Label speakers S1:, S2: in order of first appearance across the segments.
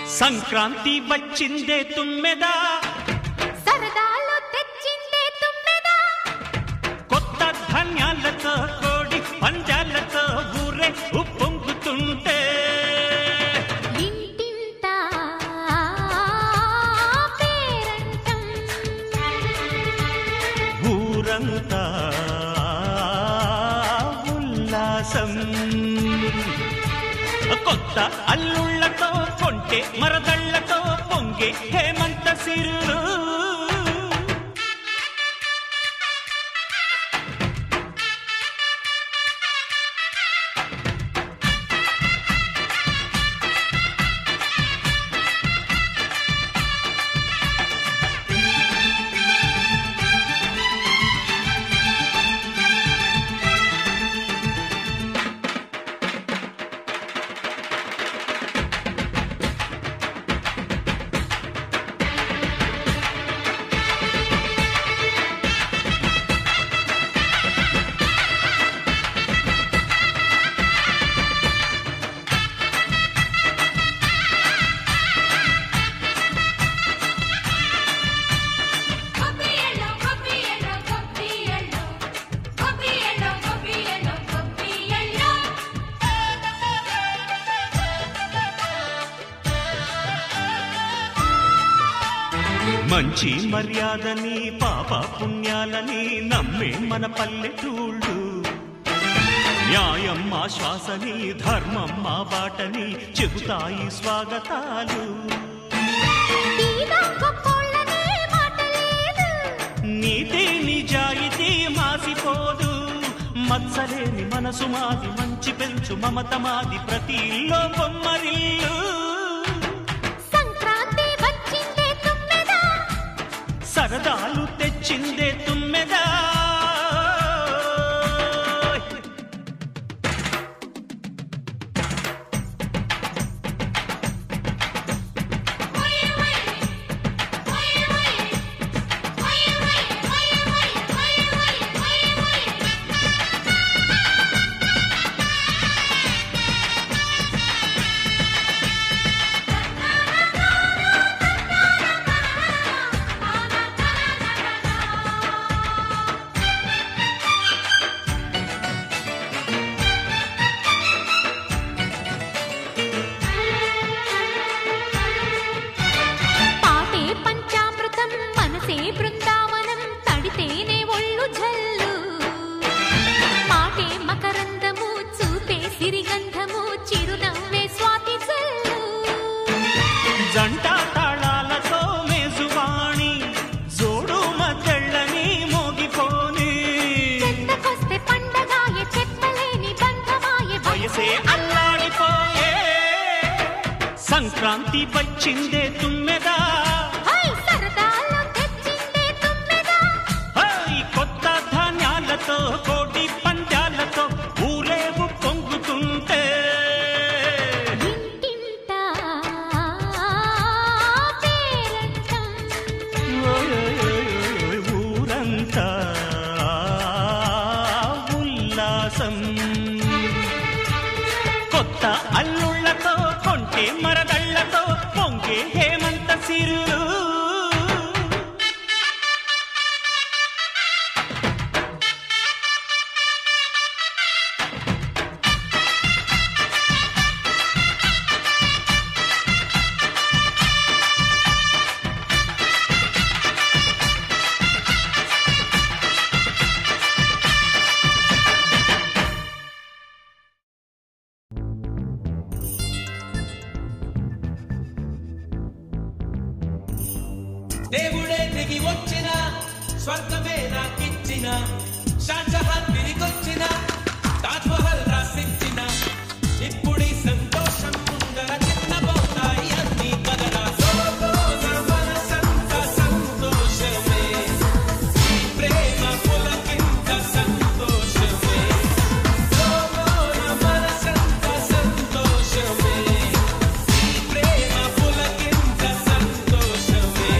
S1: సంక్రాంతి వచ్చిందే తుమ్మెదా
S2: సరదాలు తెచ్చిందే తుమ్మెదా
S1: కొత్త ధాన్యాలతో కోడి పంజాలతో ఊరే ఉప్పొంగుతుంటే
S2: ఇంటింటా పేరంటం
S1: ఊరంతా ఉల్లాసం కొత్త అల్లుళ్ళతో కొంటే మరదళ్ళతో పొంగే హేమంత సిరులు
S2: గొబ్బియలో గొబ్బియలో గొబ్బియలో గొబ్బియలో గొబ్బియలో గొబ్బియలో
S1: మంచి మర్యాదని పాప పుణ్యాలని నమ్మే మన పల్లెటూళ్ళు న్యాయం మా శ్వాసని ధర్మం మా బాటని చెబుతాయి స్వాగతాలు
S2: తీరా గొప్పోళ్ళనే మాట లేదు
S1: నీతి నిజాయితీ మాసిపోదు మత్సలేని మనసు మాది మంచి పెంచు మమత మాది ప్రతి ఇల్లో బొమ్మరిల్లు
S2: సంక్రాంతి వచ్చిందే తుమ్మెదా
S1: సరదాలు తెచ్చిందే తుమ్మెదా
S2: పాటే పంచామృతం మనసే బృందావనం తడితేనే ఒళ్ళు జల్లు మాటే మకరందము చూపే సిరిగంధము చిరునవ్వే స్వాతి జల్లు
S1: జంట తాళాలతో మేజువాణి జోడు మద్దళ్ళని మోగిపోని
S2: చెత్తకొస్తే పండగాయ చెప్పలేని బంధమాయ
S1: వయసే అల్లాడిపోయే సంక్రాంతి వచ్చిందే తుమ్మెదా
S2: హై సరదాలు తెచ్చిందే తుమ్మెదా
S1: హై కొత్త ధాన్యాలతో కోటి పంజాలతో ఊరేగు పొంగుతుంటే
S2: ఇంటింటా పేరంటం
S1: ఓయ్ ఊరంతా ఉల్లాసం కొత్త అల్లుళ్ళతో కొంటే మరదళ్ళతో పొంగే హేమంత సిరులు
S3: దేవుడే దిగి వచ్చిన స్వర్గమే నాకిచ్చిన షాజహాన్ తిరిగొచ్చిన తాజ్ మహల్ రాసిచ్చిన ఇప్పుడు ఈ సంతోషం ముందర చిన్నబోతాయి అన్ని కదరా సోలోన మనసంత సంతోషమే ఈ ప్రేమ పులకింత సంతోషమే సోలోన మనసంత సంతోషమే ఈ ప్రేమ పులకింత సంతోషమే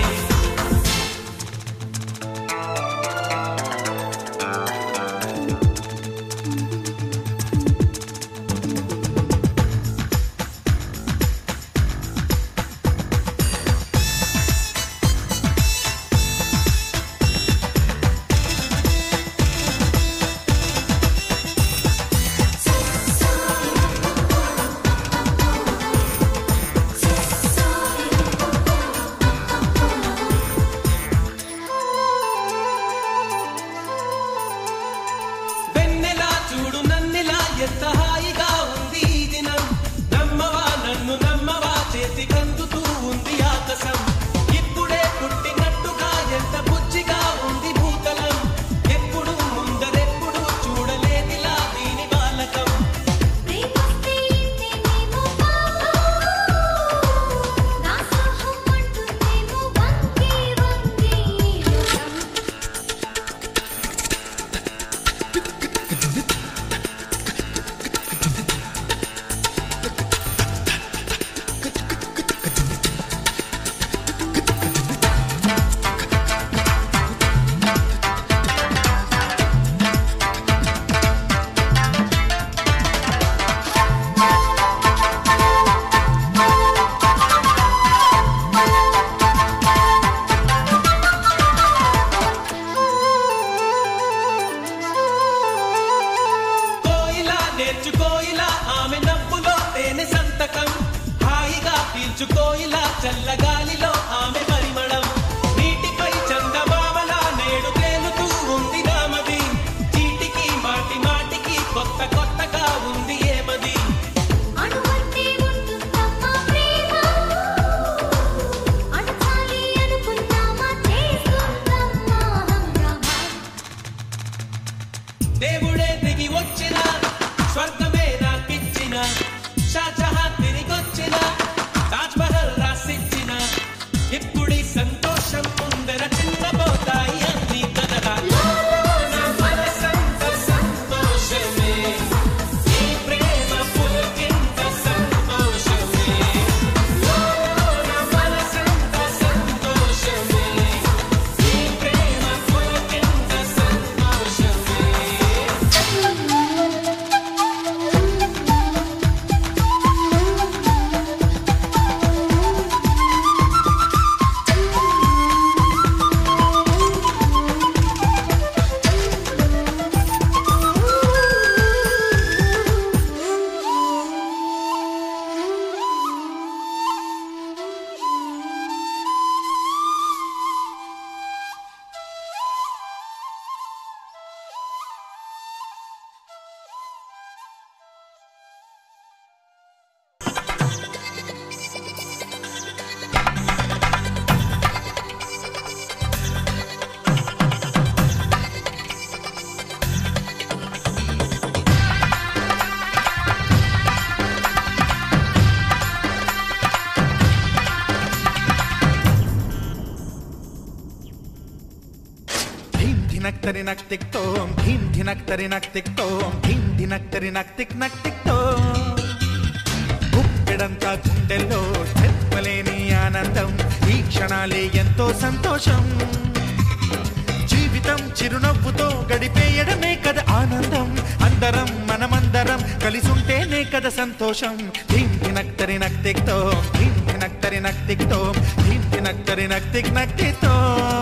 S4: ధినక్తరి నక్తిక్తోం ధీం ధినక్తరి నక్తిక్తోం ధీం ధినక్తరి నక్తిక్ నక్తిక్తోం గుప్పెడంతా గుండెల్లో చెప్పలేని ఆనందం ఈ క్షణాలే ఎంతో సంతోషం జీవితం చిరునవ్వుతో గడిపేయడమే కదా ఆనందం అందరం మనమందరం కలిసుంటేనే కదా సంతోషం ధీం ధినక్తరి నక్తిక్తో ధీం ధినక్తరి నక్తిక్తో ధీం ధినక్తరి నక్తిక్ నక్తితో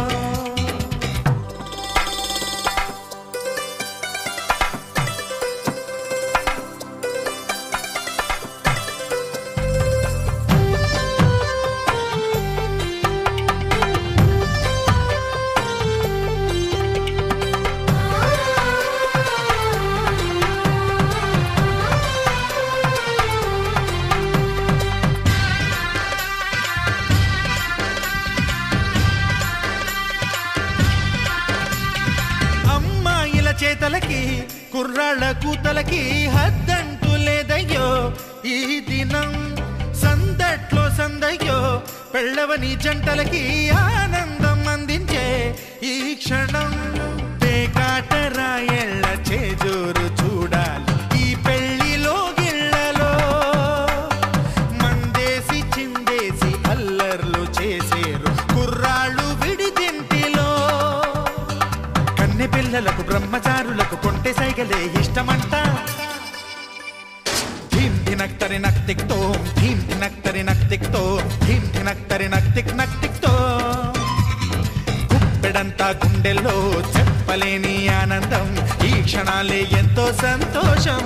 S4: అమ్మాయిల చేతలకి కుర్రాళ్ళ కూతలకి హద్దంటూ లేదయ్యో ఈ దినం సందట్లో సందయ్యో పెళ్ళవని జంటలకి ఆనందం అందించే ఈ క్షణం పేకాట రాయళ్ళ చేజోరు చూడాలి ఈ పెళ్లిలో గిళ్ళలో మందేసి చిందేసి అల్లర్లు చేసేరు కుర్రాళ్ళు విడిదింటిలో కన్నె పిల్లలకు బ్రహ్మచారులకు కొంటె సైగలే ఇష్టమంట ధీం ధినక్తరి నక్తిక్తో ధీం ధినక్తరి నక్తిక్తో ధీం ధినక్తరి నక్తిక్ నక్తిక్తో గుప్పెడంతా గుండెల్లో చెప్పలేని ఆనందం ఈ క్షణాలే ఎంతో సంతోషం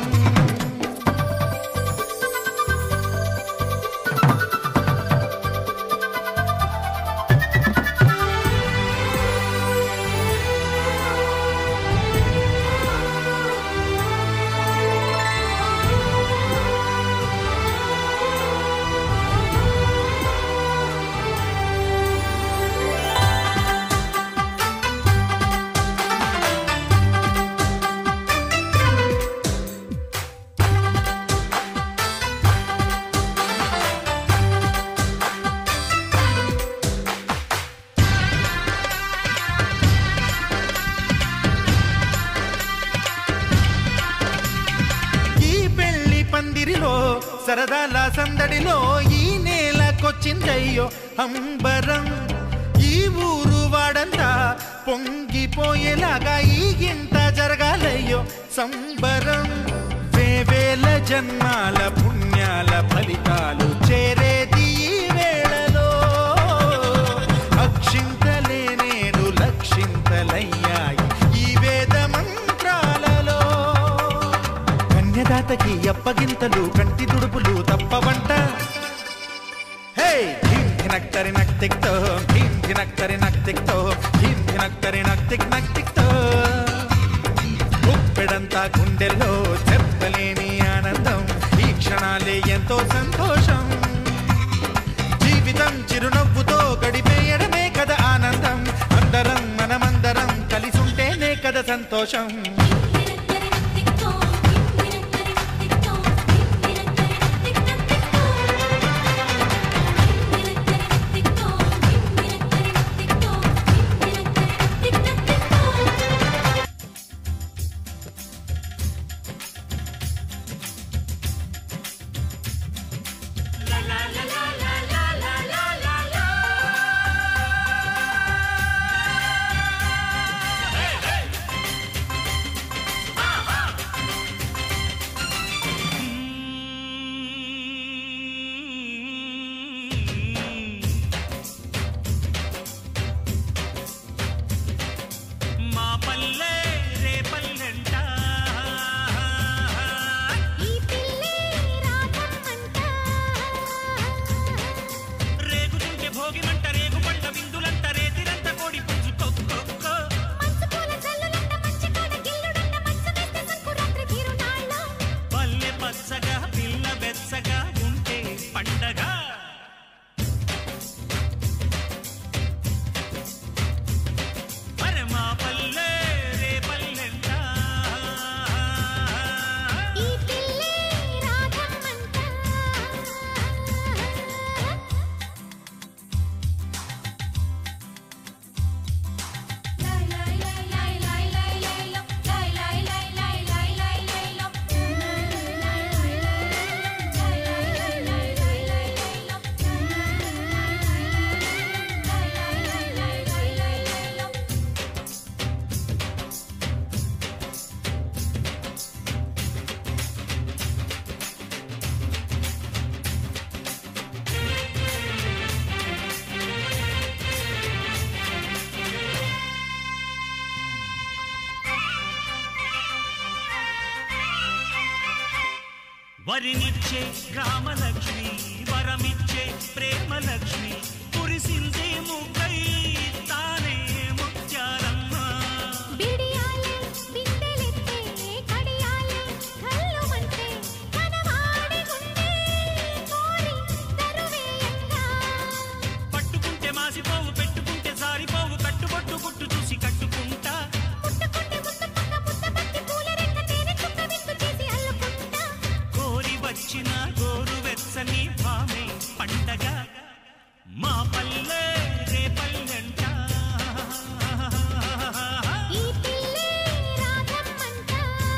S4: ఈ పెళ్లి పందిరిలో సరదాల సందడిలో ఈ నేలకొచ్చిందయ్యో అంబరం ఈ ఊరు వాడంతా పొంగిపోయేలాగా ఈ గింత జరగాలయ్యో సంబరం వేవేల జన్మాల పుణ్యాల ఫలితాలు చేరేది ఈ వేళలో అక్షింతలే నేడు లక్షింతలయ్యాయి ఈ వేద మంత్రాలలో కన్యదాతకి అప్పగింతలు కంటి దుడుపులు తప్పవంట హే ధీం ధినక్తరి నక్తిక్తో ధీం ధినక్తరి నక్తిక్తో ధీం ధినక్తరి నక్తిక్ నక్తిక్తో గుప్పెడంతా గుండెల్లో చెప్పలేని ఆనందం ఈ క్షణాలే ఎంతో సంతోషం జీవితం చిరునవ్వుతో గడిపేయడమే కదా ఆనందం అందరం మనమందరం కలిసుంటేనే కదా సంతోషం
S1: మా పల్లె రే పల్లెంట
S2: ఈ పిల్లి రాధమ్మంట
S1: రేగుతుంటే భోగిమంట రేగు పంట విందులంట రేతిరంత కోడి పుంజు కొక్కొక్క
S2: మంచు పూల జల్లులంట మంచి కాడ గిల్లుడంట మంచు వేస్తే సంకురాత్రి తిరునాళ్ళ
S1: పల్లె పచ్చగా పిల్ల బెచ్చగా ఉంటే పండగ అరే మా పల్లె రే పల్లెంట
S2: ఈ పిల్లి రాధమ్మంట లై లై లై లై
S1: వరినిచ్చే గ్రామలక్ష్మి వరమిచ్చే ప్రేమలక్ష్మి కురిసిందే ముక్కై తానే ముత్యాలమ్మ
S2: బిడియాలే బిందెలెత్తే కడియాలే కళ్ళుమంటే కనవాడి గుండె కోరి దరువేయంగా
S1: పట్టుకుంటే మాసిపోవు పెట్టుకుంటే సారిపోవు కట్టుబొట్టు గుట్టు చూసి కట్టుకుంటా
S2: ముట్టుకుంటే ముద్దు పక్క ముద్ద పట్టి పూల రెక్క తేనె చుక్క విందు చేసి అల్లుకుంటా
S1: కోరి వచ్చిన గోరు వెచ్చని భామే పండగ మా పల్లె రే పల్లెంట
S2: ఈ పిల్లే రాధమ్మంట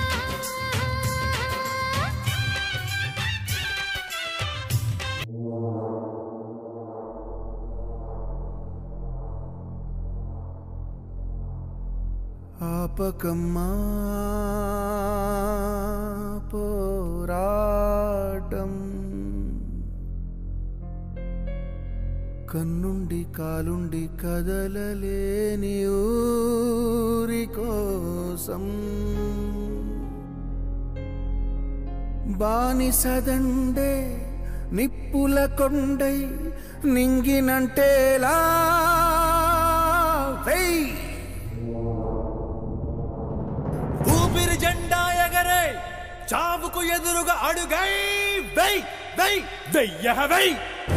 S5: ఆపకమ్మా పోరాటం కన్నుండి కాలుండి కదలలేని ఊరి కోసం బానిసదండే నిప్పుల కొండై నింగినంటేలా వెయ్
S6: ఊపిరి జెండా ఎగరే చావుకు ఎదురుగా అడుగై వెయ్ వెయ్ వెయ్య వెయ్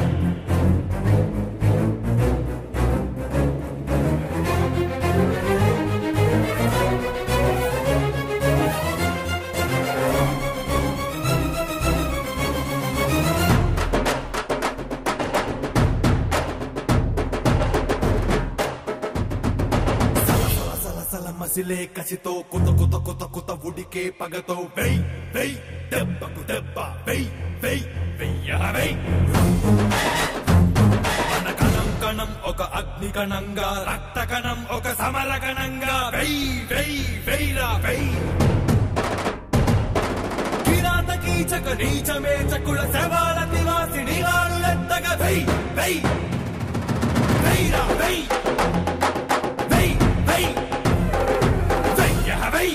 S6: సలసల మసిలే కసితో కుత కుత కుత కుత ఉడికే పగతో వెయ్ వెయ్ దెబ్బకు దెబ్బ వెయ్ వెయ్ వెయ్య వెయ్ మన కణం కణం ఒక అగ్ని కణంగా రక్త కణం ఒక సమర కణంగా వెయ్ వెయ్ వెయ్రా వెయ్ కిరాత కీచక నీచమే చకుల శవాల నివాసిని గాడులెత్తగా వెయ్ వెయ్ వెయ్రా వెయ్ వెయ్ వెయ్ వెయ్య వెయ్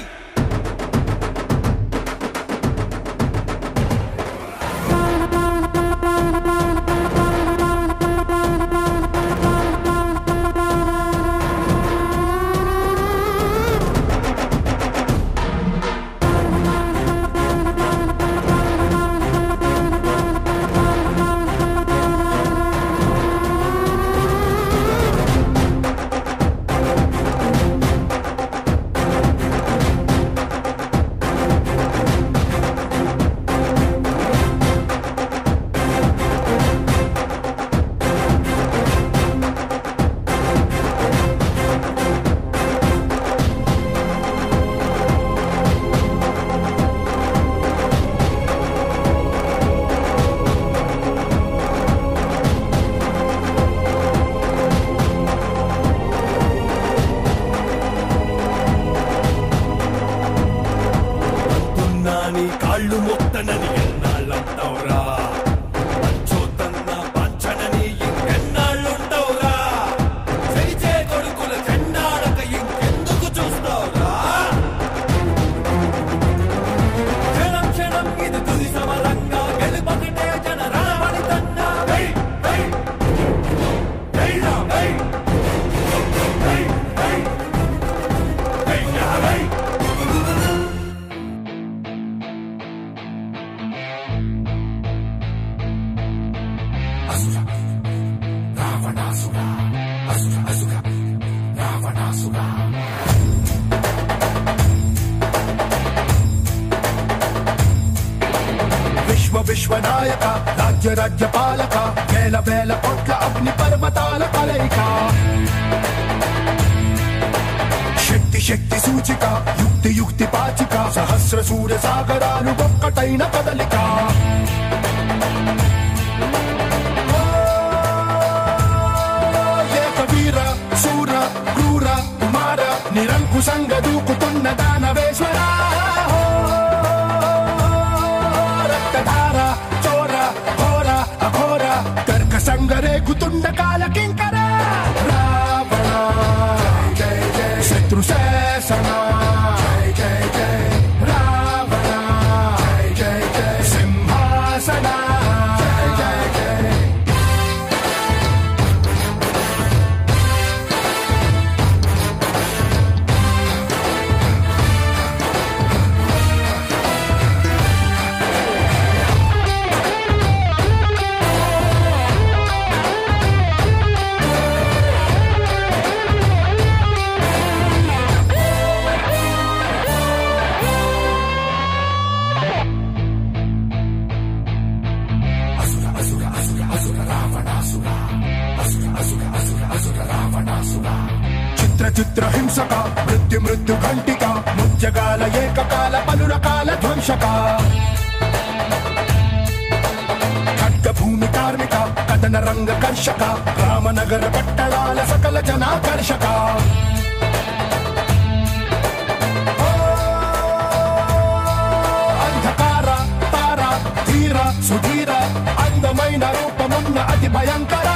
S6: అంటున్నా నీ కాళ్ళు మొత్తనని ఎన్నాళ్ళంటావురా పంచోతన్న పంచనని ఇంకెన్నాళ్ళుంటావురా చేచే కొడుకుల చెండాడక ఇంకెందుకు చూస్తావురా క్షణం క్షణం ఇది తుది సమరంగా గెలుపకిటే జన రణమణి తండ వెయ్ వెయ్ వెయ్రా వెయ్ వెయ్ వెయ్ వెయ్యా వెయ్ అసుర రావణాసుర అసుర అసుర రావణాసుర
S5: విశ్వ విశ్వనాయక రాజ్య రాజ్య పాలక వేల వేల కోట్ల అగ్ని పర్వతాల కలయిక శక్తి శక్తి సూచిక యుక్తి యుక్తి పాచిక సహస్ర సూర్య సాగరాలు ఒక్కటైన కదలిక ఏక వీర శూర క్రూర కుమార నిరంకుశంగ దూకుతున్న దానవేశ్వర రక్తధార చోర ఘోర అఘోర కర్క సంగరేగుతుండ కాల కింకర రావణ జయ జయ శత్రు శాసన జయ జయ జయ రావణ జయ జయ జయ సింహా చిత్ర హింసక మృత్యు మృత్యు ఘంటిక ముత్యకాల ఏకకాల పలు రకాల ధ్వంసక ఖడ్గ భూమి కార్మిక కథన రంగ కర్షక రామనగర పట్టణాల సకల జనాకర్షక అంధకార తార ధీర సుధీర అందమైన రూపమున్న అతి భయంకర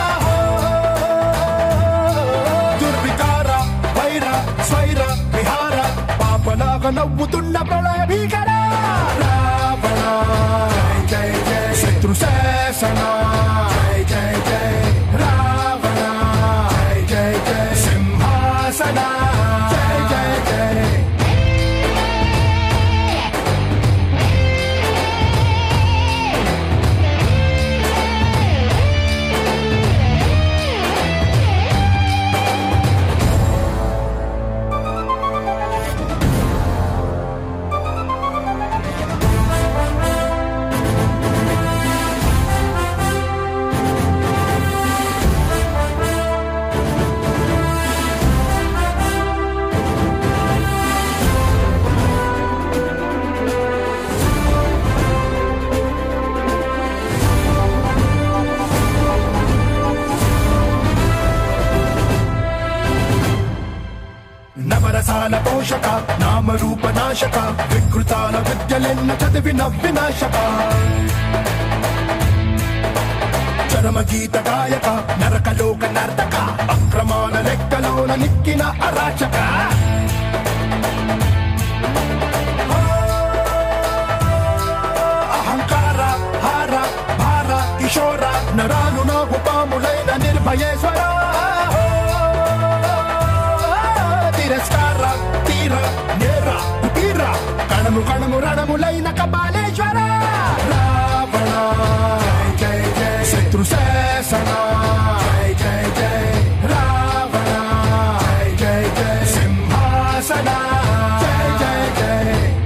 S5: దుర్వికార వైర స్వైర విహార పాపలాగ నవ్వుతున్న ప్రళయ భీకర రావణ జై జై జై శత్రు శాసన జై జై జై రావణ జై జై జై సింహాసన జై జై జై నవరసాల పోషక నామరూప నాశక వికృతాల విద్యలెన్న చదివిన వినాశక చరమ గీత గాయక నరకలోక నర్తక అక్రమాల లెక్కలోన నిక్కిన అరాచక అహంకార హార భార కిషోర నరాలు నాగు పాములైన నిర్భయేశ్వర తిరస్కార తీర నేర తీర కణము కణము రణములైన కపాలేశ్వర రావణ జై జై జై శత్రు శాసన జై జై జై రావణ జై జై జై సింహాసన జై జై జై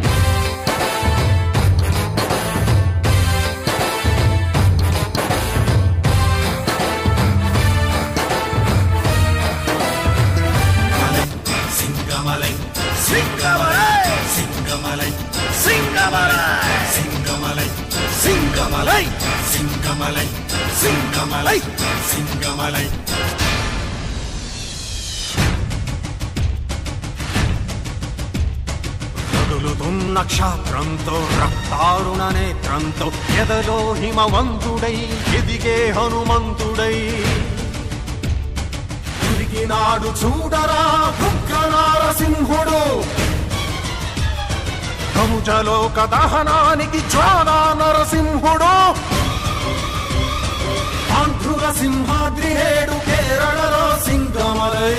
S6: సింగమలై సింగమలై సింగమలై సింగమలై సింగమలై సింగమలై సింగమలై సింగమలై సింగమలై
S7: కదులుతున్న క్షాత్రంతో రక్తారుణ నేత్రంతో ఎదలో హిమవంతుడై ఎదిగే హనుమంతుడై తిరిగినాడు చూడరా ఉగ్ర నారసింహుడు కముజలోక దహనానికి జ్వాలా నరసింహుడు ఆంధ్రుల సింహాద్రి నేడు కేరళలో సింగమలై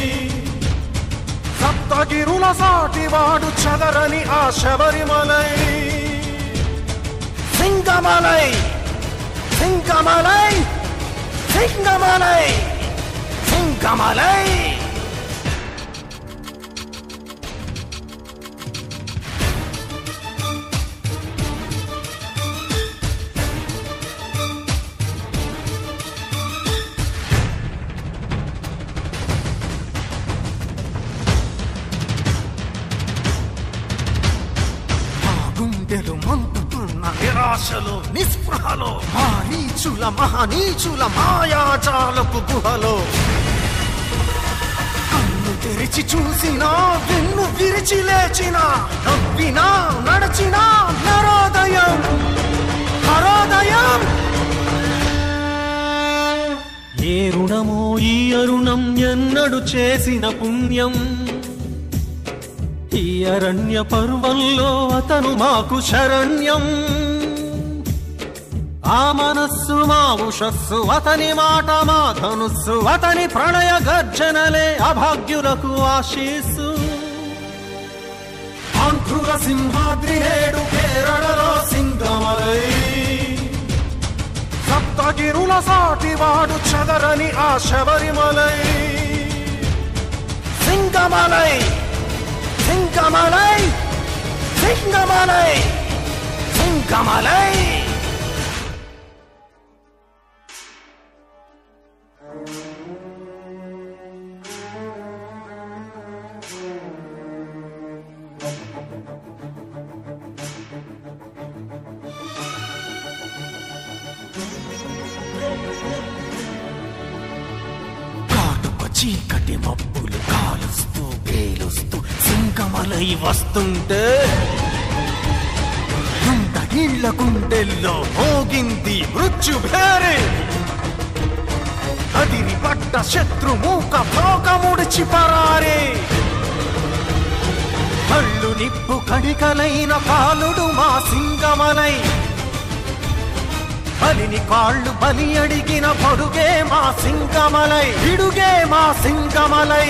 S7: సప్తగిరుల సాటివాడు చదరని ఆ శబరిమలై సింగమలై సింగమలై సింగమలై సింగమలై మా గుండెలు మంటుతున్న నిరాశలో నిస్పృహలో మారీచుల మహనీచుల మాయాజాలపు గుహలో కన్ను తెరిచి చూసినా వెన్ను విరిచి లేచిన నవ్వినా నడచినా నరోదయం హరోదయం ఏ రుణమో ఈ అరుణం ఎన్నడు చేసిన పుణ్యం ఈ అరణ్య పర్వంలో అతను మాకు శరణ్యం ఆ మనస్సు మా ఉషస్సు అతని మాట మా ధనుస్సు అతని ప్రణయ గర్జనలే అభాగ్యులకు ఆశీస్సు ఆంధ్రుల సింహాద్రి నేడు కేరళలో సింగమలై సప్తగిరుల సాటివాడు చదరని ఆ శబరిమలై సింగమలై సింగమలై సింగమలై సింగమలై చీకటి మబ్బులు కాలుస్తూ పేలుస్తూ సింగమలై వస్తుంటే గుంట నీళ్ళ గుండెల్లో మోగింది మృత్యు భేరే అదిరి పట్ట శత్రు మూక తోక ముడిచి పరారే కళ్ళు నిప్పు కణికలైన కాలుడు మా సింగమలై బలిని కాళ్ళు బలి అడిగిన పొడుగే మా సింగమలై విడుగే మా సింగమలై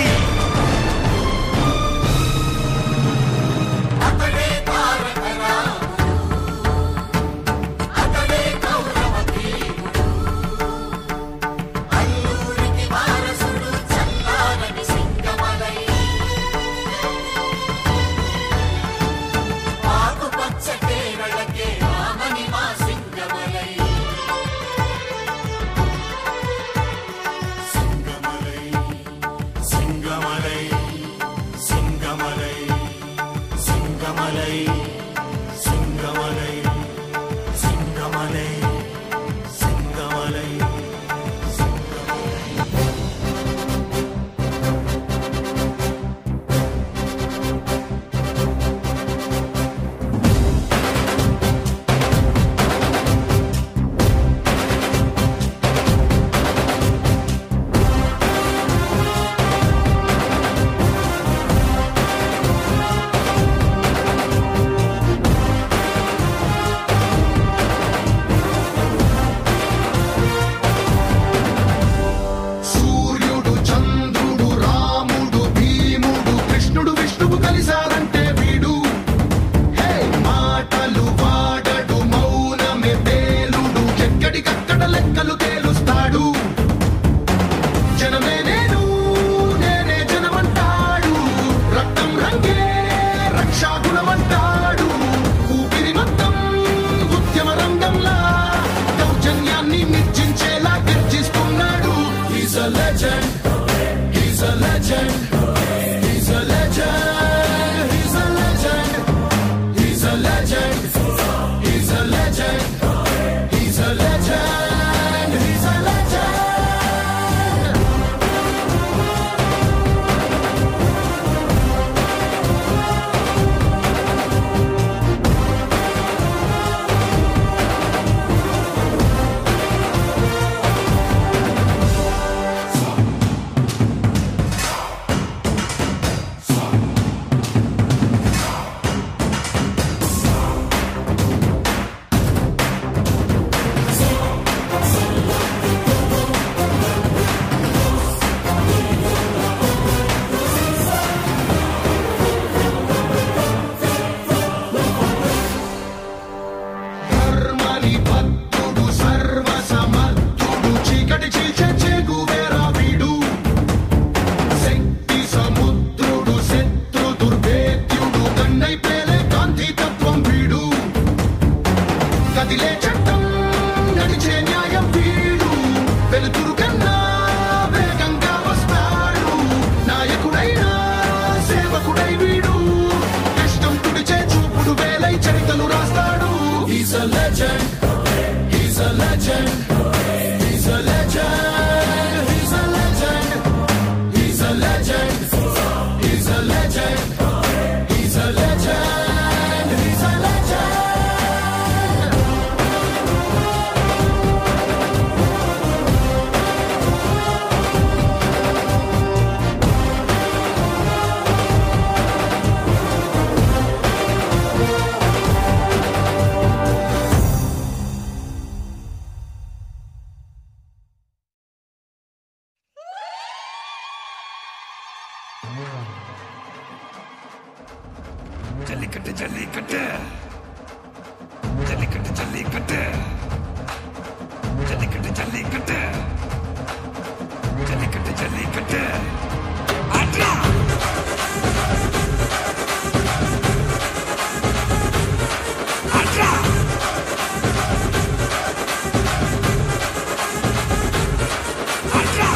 S5: సింగమలై సింగమలై సింగమలై సింగమలై సింగమలై సింగమలై సూర్యుడు చంద్రుడు రాముడు భీముడు కృష్ణుడు విష్ణువు కలిశారంటే వీడు హే మాటలు వాడడు మౌనమే పేలుడు ఎక్కడికక్కడ లెక్కలు తేలుస్తాడు జనమే నేను నేనే జనమంటాడు రక్తం రంగే రక్షాగుణమంటాడు ఊపిరి మొత్తం ఉద్యమ రంగంలా దౌర్జన్యాన్ని నిర్జించేలా గర్జిస్తున్నాడు He's a legend. He's a legend. He's a legend. He's a legend. He's a legend. He's a legend. He's a legend. He's a legend. ధర్మని భక్తుడు సర్వ సమర్థుడు చీకటి చీల్చే చేగువేరా వీడు శక్తి సముద్రుడు శత్రు దుర్భేద్యుడు గన్నై పేలే కాంతి తత్వం వీడు కదిలే చట్టం నడిచే న్యాయం వీడు వెలుతురు కన్నా వేగంగా వస్తాడు నాయకుడైనా సేవకుడై వీడు కష్టం తుడిచే చూపుడు వేలై చరితలు రాస్తాడు He's a legend. He's a legend. He's a legend. He's a legend. He's a legend. He's a legend. He's a legend. He's a legend.
S6: Jallikattu jallikattu jallikattu jallikattu jallikattu jallikattu jallikattu jallikattu ஆட்ரா ஆட்ரா ஆட்ரா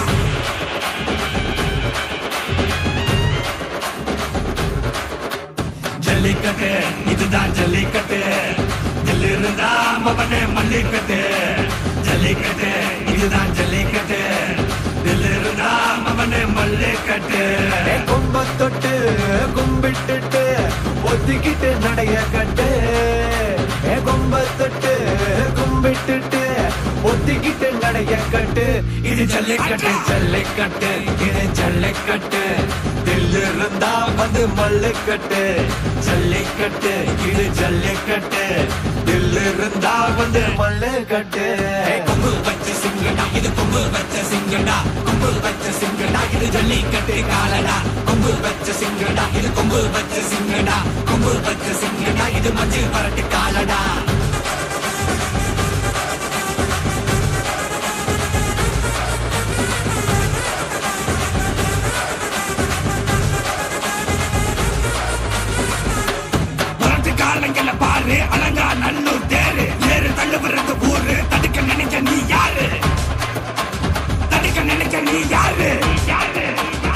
S6: jallikattu இதுதான் ஜல்லிக்கட்டு ஜல்லிருந்தா மவனே மல்லிக்கட்டு ஜல்லிக்கட்டு இதுதான் ஜல்லிக்கட்டு தில்லிருந்தா மவனே மல்லிக்கட்டு
S8: கட்டு கும்ப தொட்டு கும்பிட்டுட்டு ஒத்திக்கிட்டு நடைய கட்டு ஏ கும்ப தொட்டு கும்பிட்டுட்டு ஒத்திக்கிட்டு நடைய கட்டு இது ஜல்லிக்கட்டு ஜல்லிக்கட்டு இது ஜல்லிக்கட்டு தில்லு இருந்தா வந்து மல்லுக்கட்டு ஜல்லிக்கட்டு இது ஜல்லிக்கட்டு தில்லு இருந்தா வந்து மல்லுக்கட்டு கொம்பு வச்ச சிங்கடா இது கொம்பு வச்ச சிங்கடா கொம்பு வச்ச சிங்கடா இது ஜல்லிக்கட்டு காலடா கொம்பு வச்ச சிங்கடா இது கொம்பு வச்ச சிங்கடா கொம்பு வச்ச சிங்கடா இது மஞ்சள் பரட்டு காலடா
S9: புரட்டு காரணங்கள பாரு அலங்கா நல்லூர் தேரு ஏறு தள்ளு விடுறது ஊரு தடுக்க நினைக்க நீ யாரு தடுக்க நினைக்க நீ யாரு யாரு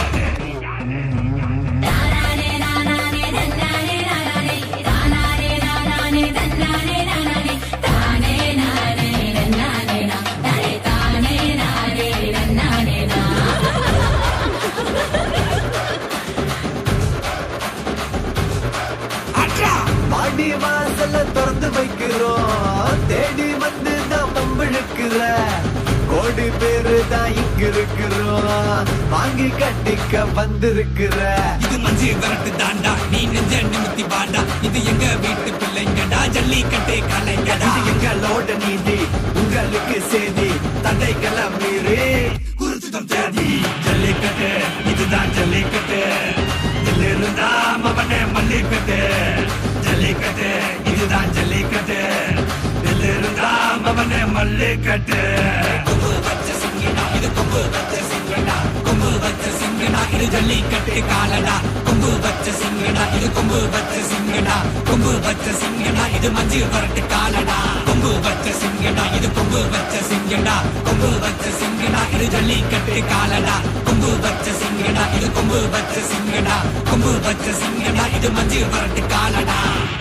S9: அட்ரா
S8: மாடி வாசல திறந்து வைக்கிறோம் தேடி வந்து தான் பம்பிழுக்கிற கோடி பேரு தான் இங்க இருக்கிறோம் வாங்கி கட்டிக்க வந்திருக்கிற
S9: இது மஞ்சு விரட்டு தாண்டா நீ நெஞ்ச நிமித்தி பாண்டா இது எங்க வீட்டு பிள்ளைங்கடா ஜல்லிக்கட்டு கலைஞடா
S8: இது எங்களோட நீதி உங்களுக்கு செய்தி தடைகளை மீறி
S9: குறிச்சுதம் தேதி ஜல்லிக்கட்டு இதுதான் ஜல்லிக்கட்டு இதுல இருந்தா மவனே மல்லிக்கட்டு ஜல்லிக்கட்டு இதுதான் ஜல்லிக்கட்டு இதுல இருந்தா மவனே மல்லிக்கட்டு கொம்பு வச்ச சிங்கடா இது கொம்பு வச்ச சிங்கடா கொம்பு வச்ச சிங்கடா இது ஜல்லிக்கட்டு காலடா கொம்பு வச்ச சிங்கடா இது கொம்பு வச்ச சிங்கடா கொம்பு வச்ச சிங்கடா இது மஞ்சு வரட்டு காலடா கொம்பு வச்ச சிங்கடா இது கொம்பு வச்ச சிங்கடா கொம்பு வச்ச சிங்கடா இது ஜல்லிக்கட்டு காலடா கொம்பு வச்ச சிங்கடா இது கொம்பு வச்ச சிங்கடா கொம்பு வச்ச சிங்கடா இது மஞ்சு வரட்டு காலடா